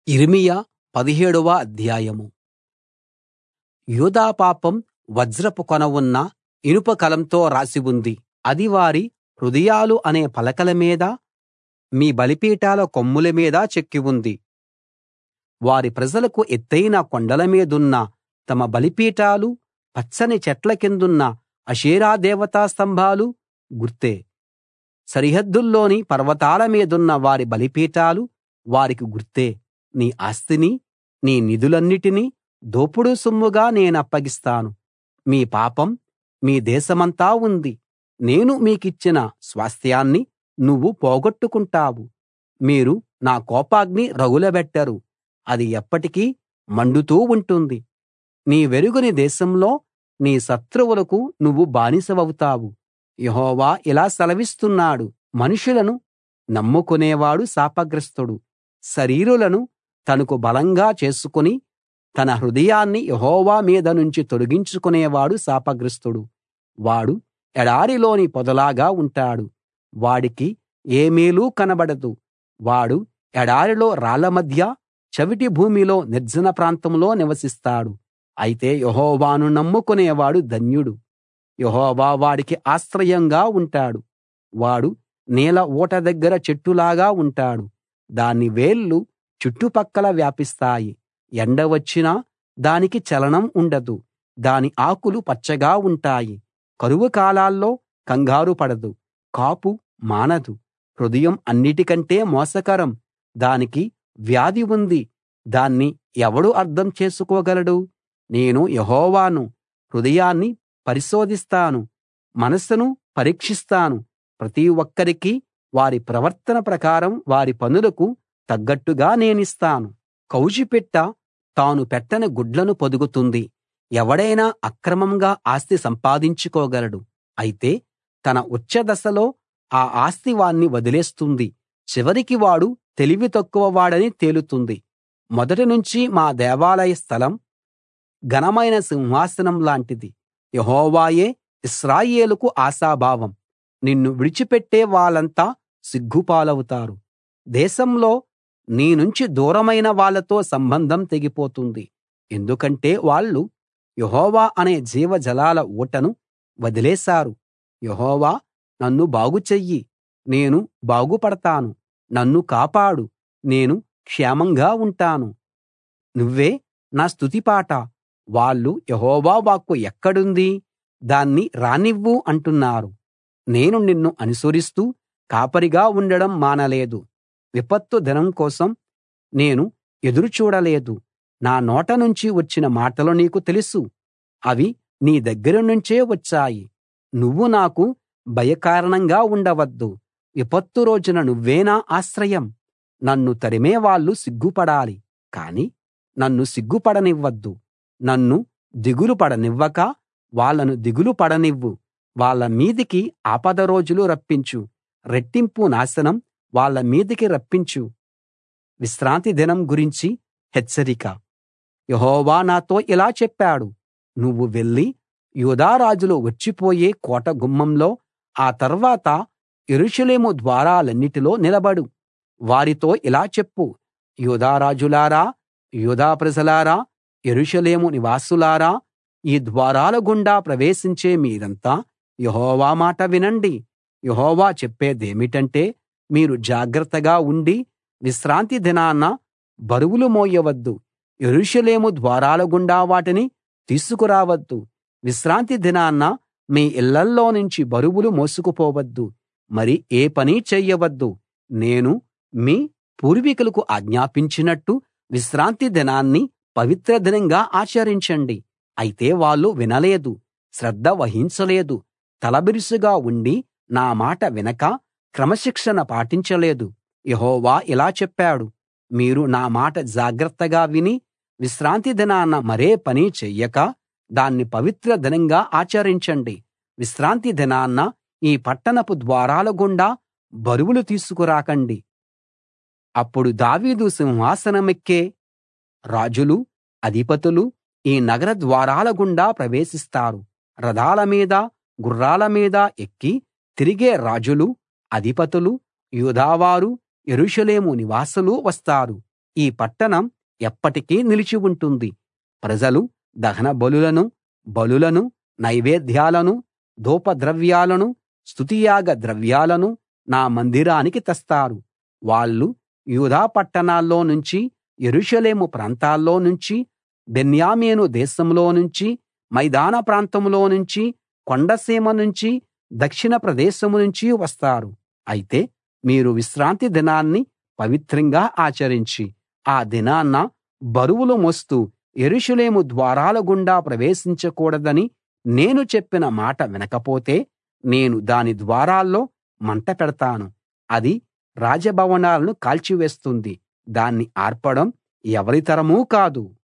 యిర్మీయా పదిహేడవ అధ్యాయం యూదా పాపం వజ్రపు కొన ఉన్న ఇనుప కలంతో రాసి ఉంది అది వారి హృదయాలు అనే పలకల మీద మీ బలిపీఠాల కొమ్ముల మీద చెక్కి ఉంది వారి ప్రజలకు ఎత్తయిన కొండల మీదున్న తమ బలిపీఠాలు పచ్చని చెట్ల కిందున్న అషేరా దేవతా స్తంభాలు గుర్తే సరిహద్దుల్లోని పర్వతాల మీదున్న వారి బలిపీఠాలు వారికి గుర్తే నీ ఆస్తిని నీ నిధులన్నిటినీ దోపుడు సొమ్ముగా నేనప్పగిస్తాను మీ పాపం మీ దేశమంతా ఉంది నేను మీకిచ్చిన స్వాస్థ్యాన్ని నువ్వు పోగొట్టుకుంటావు మీరు నా కోపాగ్ని రగులబెట్టరు అది ఎప్పటికీ మండుతూ ఉంటుంది నీ వెరుగని దేశంలో నీ శత్రువులకు నువ్వు బానిసవవుతావు యెహోవా ఇలా సెలవిస్తున్నాడు మనుషులను నమ్ముకునేవాడు శాపగ్రస్తుడు శరీరులను తనకు బలంగా చేసుకుని తన హృదయాన్ని యెహోవా మీద నుంచి తొలగించుకునేవాడు శాపగ్రస్తుడు వాడు ఎడారిలోని పొదలాగా ఉంటాడు వాడికి ఏ మేలూ కనబడదు వాడు ఎడారిలో రాళ్ల మధ్య చవిటి భూమిలో నిర్జన ప్రాంతంలో నివసిస్తాడు అయితే యెహోవాను నమ్ముకునేవాడు ధన్యుడు యెహోవా వాడికి ఆశ్రయంగా ఉంటాడు వాడు నీళ్ళ ఊట దగ్గర చెట్టులాగా ఉంటాడు దాని వేళ్ళు చుట్టుపక్కల వ్యాపిస్తాయి ఎండ వచ్చినా దానికి చలనం ఉండదు దాని ఆకులు పచ్చగా ఉంటాయి కరువు కాలాల్లో కంగారు పడదు కాపు మానదు హృదయం అన్నిటికంటే మోసకరం దానికి వ్యాధి ఉంది దాన్ని ఎవడు అర్థం చేసుకోగలడు నేను యెహోవాను హృదయాన్ని పరిశోధిస్తాను మనసును పరీక్షిస్తాను ప్రతి ఒక్కరికీ వారి ప్రవర్తన ప్రకారం వారి పనులకు తగ్గట్టుగా నేనిస్తాను కౌజుపిట్ట తాను పెట్టని గుడ్లను పొదుగుతుంది ఎవడైనా అక్రమంగా ఆస్తి సంపాదించుకోగలడు అయితే తన ఉచ్ఛదశలో ఆ ఆస్తి వాణ్ణి వదిలేస్తుంది చివరికి వాడు తెలివి తక్కువ వాడని తేలుతుంది మొదటి నుంచి మా దేవాలయ స్థలం ఘనమైన సింహాసనం లాంటిది యెహోవాయే ఇశ్రాయేలుకు ఆశాభావం నిన్ను విడిచిపెట్టే వాళ్ళంతా సిగ్గుపాలవుతారు దేశంలో నీ నుంచి దూరమైన వాళ్ళతో సంబంధం తెగిపోతుంది ఎందుకంటే వాళ్ళు యెహోవా అనే జీవజలాల ఊటను వదిలేశారు యెహోవా నన్ను బాగు చెయ్యి నేను బాగుపడతాను నన్ను కాపాడు నేను క్షేమంగా ఉంటాను నువ్వే నా స్తుతి పాట వాళ్ళు యెహోవా వాక్కు ఎక్కడుంది దాన్ని రానివ్వు అంటున్నారు నేను నిన్ను అనుసరిస్తూ కాపరిగా ఉండడం మానలేదు విపత్తు దినం కోసం నేను ఎదురు చూడలేదు నా నోట నుంచి వచ్చిన మాటలు నీకు తెలుసు అవి నీ దగ్గర నుంచే వచ్చాయి నువ్వు నాకు భయకారణంగా ఉండవద్దు విపత్తు రోజున నువ్వే నా ఆశ్రయం నన్ను తరిమే వాళ్ళు సిగ్గుపడాలి కాని నన్ను సిగ్గుపడనివ్వద్దు నన్ను దిగులు పడనివ్వక వాళ్ళను దిగులు పడనివ్వు వాళ్ళ మీదికి ఆపద రోజులు రప్పించు రెట్టింపు నాశనం వాళ్ళ మీదికి రప్పించు విశ్రాంతి దినం గురించి హెచ్చరిక యెహోవా నాతో ఇలా చెప్పాడు నువ్వు వెళ్లి యూదా రాజులు వచ్చిపోయే కోట గుమ్మంలో ఆ తర్వాత యెరూషలేము ద్వారాలన్నిటిలో నిలబడు వారితో ఇలా చెప్పు యూదా రాజులారా యూదా ప్రజలారా యెరూషలేము నివాసులారా ఈ ద్వారాల గుండా ప్రవేశించే మీరంతా యెహోవా మాట వినండి యెహోవా చెప్పేదేమిటంటే మీరు జాగ్రత్తగా ఉండి విశ్రాంతి దినాన బరువులు మోయవద్దు యెరూషలేము ద్వారాల గుండా వాటిని తీసుకురావద్దు విశ్రాంతి దినాన మీ ఇళ్ళల్లో నుంచి బరువులు మోసుకుపోవద్దు మరి ఏ పనీ చెయ్యవద్దు నేను మీ పూర్వీకులకు ఆజ్ఞాపించినట్టు విశ్రాంతి దినాన్ని పవిత్ర దినంగా ఆచరించండి అయితే వాళ్ళు వినలేదు శ్రద్ధ వహించలేదు తలబిరుసుగా ఉండి నా మాట వినక క్రమశిక్షణ పాటించలేదు యెహోవా ఇలా చెప్పాడు మీరు నా మాట జాగ్రత్తగా విని విశ్రాంతి దినాన మరే పనీ చెయ్యక దాన్ని పవిత్ర దినంగా ఆచరించండి విశ్రాంతి దినాన ఈ పట్టణపు ద్వారాల గుండా బరువులు తీసుకురాకండి అప్పుడు దావీదు సింహాసనమెక్కే రాజులు అధిపతులు ఈ నగర ద్వారాల గుండా ప్రవేశిస్తారు రథాల మీద గుర్రాల మీద ఎక్కి తిరిగే రాజులు అధిపతులు యూదావారు యెరూషలేము నివాసులు వస్తారు ఈ పట్టణం ఎప్పటికీ నిలిచి ఉంటుంది ప్రజలు దహన బలులను బలులను నైవేద్యాలను ధూపద్రవ్యాలను స్తుతియాగ ద్రవ్యాలను నా మందిరానికి తెస్తారు వాళ్ళు యూదా పట్టణాల్లో నుంచి యెరూషలేము ప్రాంతాల్లో నుంచి బెన్యామీను దేశంలో నుంచి మైదాన ప్రాంతంలో నుంచి కొండసీమ నుంచి దక్షిణ ప్రదేశం నుంచి వస్తారు అయితే మీరు విశ్రాంతి దినాన్ని పవిత్రంగా ఆచరించి ఆ దినాన బరువులు మోస్తూ యెరూషలేము ద్వారాల గుండా ప్రవేశించకూడదని నేను చెప్పిన మాట వినకపోతే నేను దాని ద్వారాల్లో మంట పెడతాను అది రాజభవనాలను కాల్చివేస్తుంది దాన్ని ఆర్పడం ఎవరి తరమూ కాదు